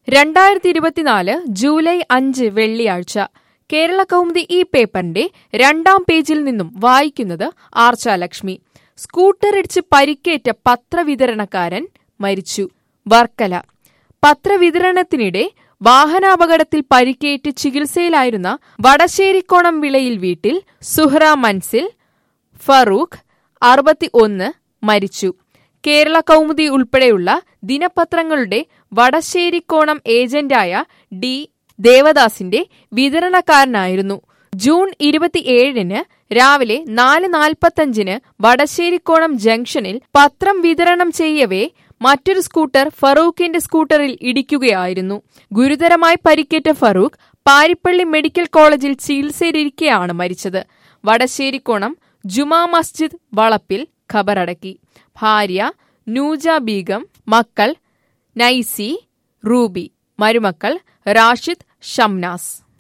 രണ്ടായിരത്തി ഇരുപത്തിനാല് ജൂലൈ അഞ്ച് വെള്ളിയാഴ്ച കേരള കൗമുദി ഈ പേപ്പറിന്റെ രണ്ടാം പേജിൽ നിന്നും വായിക്കുന്നത് ആർച്ചാലക്ഷ്മി സ്കൂട്ടർ ഇടിച്ച് പരിക്കേറ്റ പത്രവിതരണക്കാരൻ മരിച്ചു വർക്കല പത്രവിതരണത്തിനിടെ വാഹനാപകടത്തിൽ പരിക്കേറ്റ് ചികിത്സയിലായിരുന്ന വടശ്ശേരിക്കോണം വിളയിൽ വീട്ടിൽ സുഹ്റ മൻസിൽ ഫറൂഖ് അറുപത്തി ഒന്ന് മരിച്ചു കേരള കൗമുദി ഉൾപ്പെടെയുള്ള ദിനപത്രങ്ങളുടെ വടശ്ശേരിക്കോണം ഏജന്റായ ഡി ദേവദാസിന്റെ വിതരണക്കാരനായിരുന്നു ജൂൺ ഇരുപത്തിയേഴിന് രാവിലെ നാല് നാൽപ്പത്തഞ്ചിന് വടശ്ശേരിക്കോണം ജംഗ്ഷനിൽ പത്രം വിതരണം ചെയ്യവേ മറ്റൊരു സ്കൂട്ടർ ഫറൂഖിന്റെ സ്കൂട്ടറിൽ ഇടിക്കുകയായിരുന്നു ഗുരുതരമായി പരിക്കേറ്റ ഫറൂഖ് പാരിപ്പള്ളി മെഡിക്കൽ കോളേജിൽ ചികിത്സയിലിരിക്കെയാണ് മരിച്ചത് വടശ്ശേരിക്കോണം ജുമാ മസ്ജിദ് വളപ്പിൽ ഖബറടക്കി ഭാര്യ നൂജ ബീഗം മക്കൾ നൈസി റൂബി മരുമക്കൾ റാഷിദ് ഷംനാസ്